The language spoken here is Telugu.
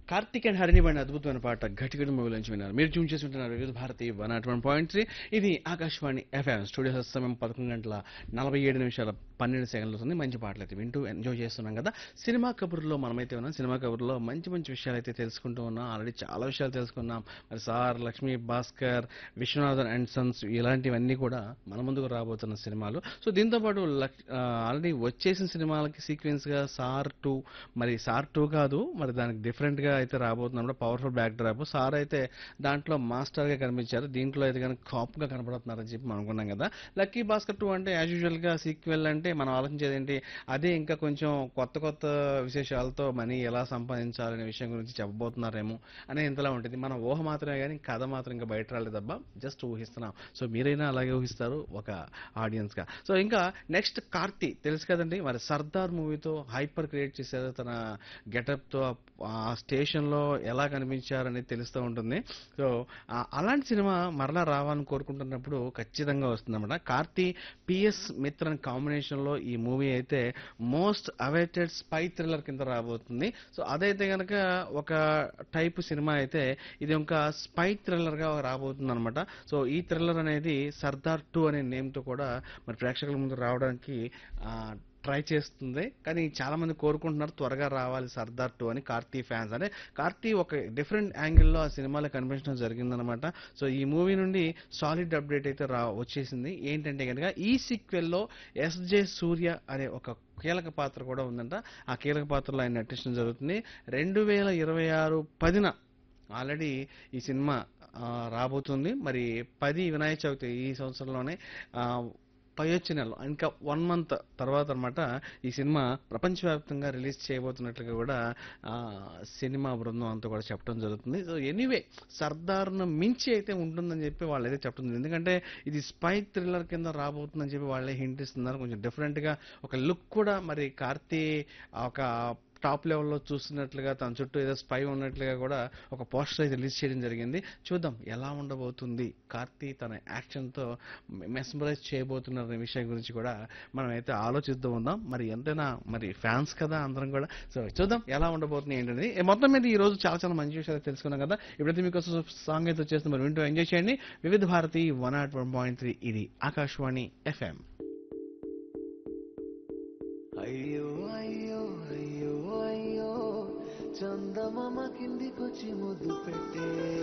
కార్తిక్ అండ్ హరిణి పైన అద్భుతమైన పాట ఘటిగడి మూవీ నుంచి విన్నారు మీరు ట్యూన్ చేసి ఉంటున్నారు Vividh Bharati one nought one point three ఇది ఆకాశవాణి ఎఫ్ఎం స్టూడియో సమయం పదకొండు గంటల నలభై ఏడు నిమిషాల పన్నెండు సెకండ్లు ఉంది మంచి పాటలు అయితే వింటూ ఎంజాయ్ చేస్తున్నాం కదా సినిమా కబుర్లో మనమైతే ఉన్నాం సినిమా కబుర్లో మంచి మంచి విషయాలు అయితే తెలుసుకుంటూ ఉన్నాం ఆల్రెడీ చాలా విషయాలు తెలుసుకున్నాం మరి sir Lakshmi Bhaskar Viswanathan and sons ఇలాంటివన్నీ కూడా మన ముందుకు రాబోతున్న సినిమాలు సో దీంతో పాటు ఆల్రెడీ వచ్చేసిన సినిమాలకి సీక్వెన్స్ గా సార్ టూ మరి సార్ టూ కాదు మరి దానికి డిఫరెంట్ గా అయితే రాబోతున్నప్పుడు పవర్ఫుల్ బ్యాక్ డ్రాప్ సార్ అయితే దాంట్లో మాస్టర్ గా కనిపించారు దీంట్లో అయితే కనుక కాప్ గా కనబడుతున్నారని చెప్పి మనం అనుకున్నాం కదా లక్కీ భాస్కర్ టూ అంటే యాజ్ యూజువల్ గా సీక్వెల్ అంటే మనం ఆలోచించేది ఏంటి అదే ఇంకా కొంచెం కొత్త కొత్త విశేషాలతో మనీ ఎలా సంపాదించాలనే విషయం గురించి చెప్పబోతున్నారేమో అనే ఇంతలా ఉంటుంది మన ఊహ మాత్రమే కానీ కథ మాత్రం ఇంకా బయట రాలేదబ్బా జస్ట్ ఊహిస్తున్నాం సో మీరైనా అలాగే ఊహిస్తారు ఒక ఆడియన్స్ గా సో ఇంకా నెక్స్ట్ కార్తీ తెలుసు కదండి మరి సర్దార్ మూవీతో హైపర్ క్రియేట్ చేశారు తన గెటప్ తో ఆ స్టేషన్ లో ఎలా కనిపించారనేది తెలుస్తూ ఉంటుంది సో ఆ, అలాంటి సినిమా మరలా రావాలని కోరుకుంటున్నప్పుడు ఖచ్చితంగా వస్తుందన్నమాట కార్తీ పిఎస్ మిత్రన్ కాంబినేషన్ లో ఈ మూవీ అయితే మోస్ట్ అవైటెడ్ స్పై థ్రిల్లర్ కింద రాబోతుంది సో అదైతే కనుక ఒక టైప్ సినిమా అయితే ఇది ఒక స్పై థ్రిల్లర్ గా రాబోతుంది అనమాట సో ఈ థ్రిల్లర్ అనేది సర్దార్ టూ అనే నేమ్ తో కూడా మరి ప్రేక్షకుల ముందు రావడానికి ఆ, ట్రై చేస్తుంది కానీ చాలా మంది కోరుకుంటున్నారు త్వరగా రావాలి సర్దార్ టూ అని కార్తీ ఫ్యాన్స్ అంటే కార్తీ ఒక డిఫరెంట్ యాంగిల్లో ఆ సినిమాలో కనిపించడం జరిగిందనమాట సో ఈ మూవీ నుండి సాలిడ్ అప్డేట్ అయితే రా వచ్చేసింది ఏంటంటే కనుక ఈ సీక్వెల్లో ఎస్జే సూర్య అనే ఒక కీలక పాత్ర కూడా ఉందంట ఆ కీలక పాత్రలో ఆయన నటించడం జరుగుతుంది రెండు వేల ఇరవై ఆరు పదిన ఆల్రెడీ ఈ సినిమా ఆ, రాబోతుంది మరి పది వినాయక చవితి ఈ సంవత్సరంలోనే ఆ, పై వచ్చే నెలలో ఇంకా వన్ మంత్ తర్వాత అనమాట ఈ సినిమా ప్రపంచవ్యాప్తంగా రిలీజ్ చేయబోతున్నట్లుగా కూడా ఆ, సినిమా బృందం అంతా కూడా చెప్పడం జరుగుతుంది సో ఎనీవే సర్దార్ను మించి అయితే ఉంటుందని చెప్పి వాళ్ళు అయితే చెప్తుంది ఎందుకంటే ఇది స్పై థ్రిల్లర్ కింద రాబోతుందని చెప్పి వాళ్ళే హింట్ ఇస్తున్నారు కొంచెం డిఫరెంట్గా ఒక లుక్ కూడా మరి కార్తీ ఒక టాప్ లెవెల్లో చూస్తున్నట్లుగా తన చుట్టూ ఏదో స్పై ఉన్నట్లుగా కూడా ఒక పోస్టర్ అయితే రిలీజ్ చేయడం జరిగింది చూద్దాం ఎలా ఉండబోతుంది కార్తీ తన యాక్షన్తో మెస్మరైజ్ చేయబోతున్న విషయం గురించి కూడా మనం అయితే ఆలోచిస్తూ ఉందాం మరి ఎంతైనా మరి ఫ్యాన్స్ కదా అందరం కూడా సో చూద్దాం ఎలా ఉండబోతుంది ఏంటనేది ఏ మొత్తం మీద ఈ రోజు చాలా చాలా మంచి విషయాలు తెలుసుకున్నాం కదా ఇప్పుడైతే మీకోసం సాంగ్ అయితే వచ్చేస్తుంది మరి వింటూ ఎంజాయ్ చేయండి Vividh Bharati one nought one point three ఇది ఆకాశవాణి ఎఫ్ఎం అయ్యో అయ్యో అయ్యో అయ్యో చందమామ కిందికొచ్చి ముద్దు పెట్టే